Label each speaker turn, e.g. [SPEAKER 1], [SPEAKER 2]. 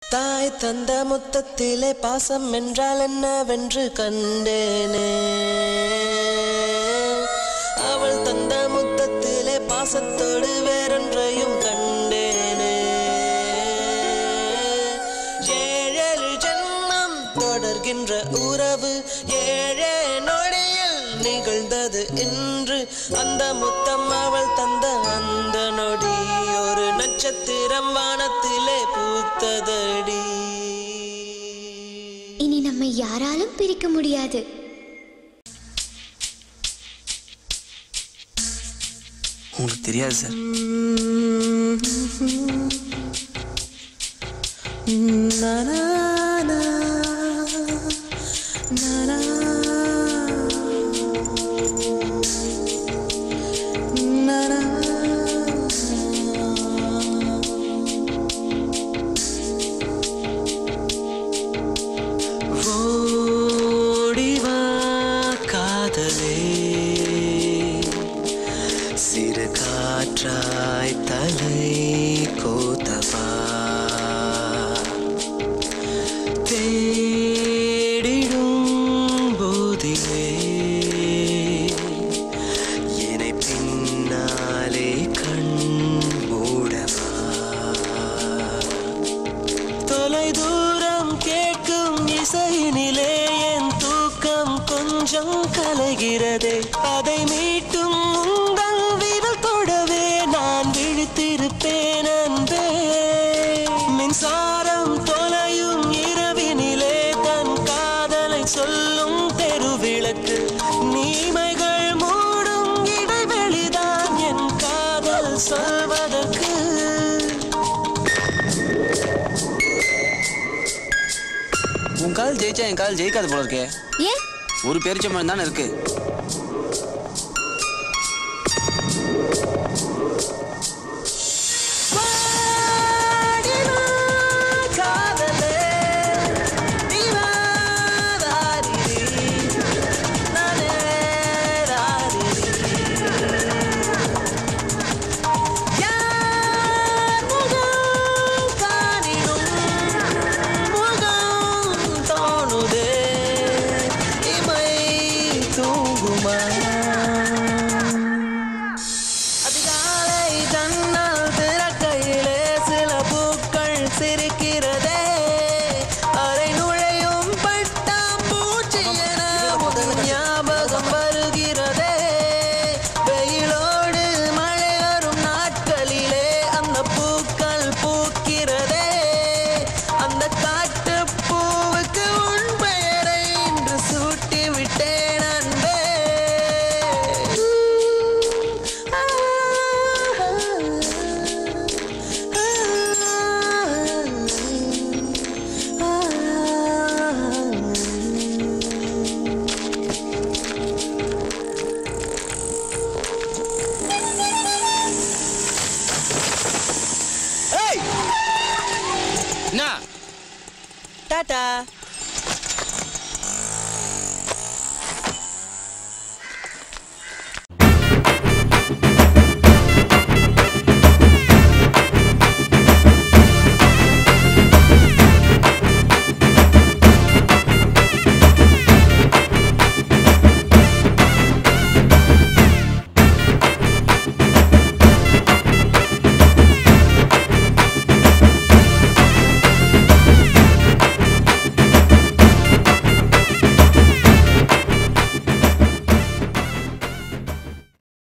[SPEAKER 1] தாய் தந்த முத்தத்திலே பாசம் என்றால் என்னவென்று கண்டேனே அவள் தந்த முத்தத்திலே பாசத்தோடு வேறொன்றையும் கண்டேனே ஏழேழு ஜென்மம் தொடர்கின்ற உறவு ஏழே நொடியில் நிகழ்ந்தது இன்று அந்த முத்தம் அவள் தந்த அந்த நொடி ஒரு நட்சத்திரம் வானத்திலே பூத்ததடி
[SPEAKER 2] இனி நம்மை யாராலும் பிரிக்க முடியாது
[SPEAKER 3] உங்களுக்கு தெரியாது sir
[SPEAKER 1] Na na na na na na na ஓடிவா காதலே சிறு காற்றாய் தலை கோத்தவா தேடிடும் போதிலே என்னை பின்னாலே கண் மூடவா தொலை தூரம் கேட்கும் இசையினிலே என் தூக்கம் கொஞ்சம் கலைகிறதே அதை மீட்டும் உங்கள் விரல் தொடவே நான் விழித்திருப்பேன் அன்பே மின்சாரம் தொலையும் இரவினிலே தன் காதலை சொல்லும் தெருவிளக்கு நீமைகள் மூடும் இடைவெளிதான் என் காதல் சொல்வதற்கு
[SPEAKER 3] உன் கால் ஜெயிச்சா என் கால் ஜெயிக்காது போல இருக்கே
[SPEAKER 2] ஏன்
[SPEAKER 3] ஒரு பேரிச்சம்பழம் தானே இருக்கு
[SPEAKER 1] அதிகாலை ஜன்னல் திறக்கையிலே சில பூக்கள் சிரிக்கிறதே அரை நுழையும் பட்டாம்பூச்சி என முதல் ஞாபகம் வருகிறதே வெயிலோடு மழை வரும் நாட்களிலே அந்த பூக்கள் பூக்கிறதே அந்த காட்டு பூவுக்கு உன் பெயரை இன்று சூட்டி விட்டேன் அன்பே
[SPEAKER 3] என்ன
[SPEAKER 1] டாடா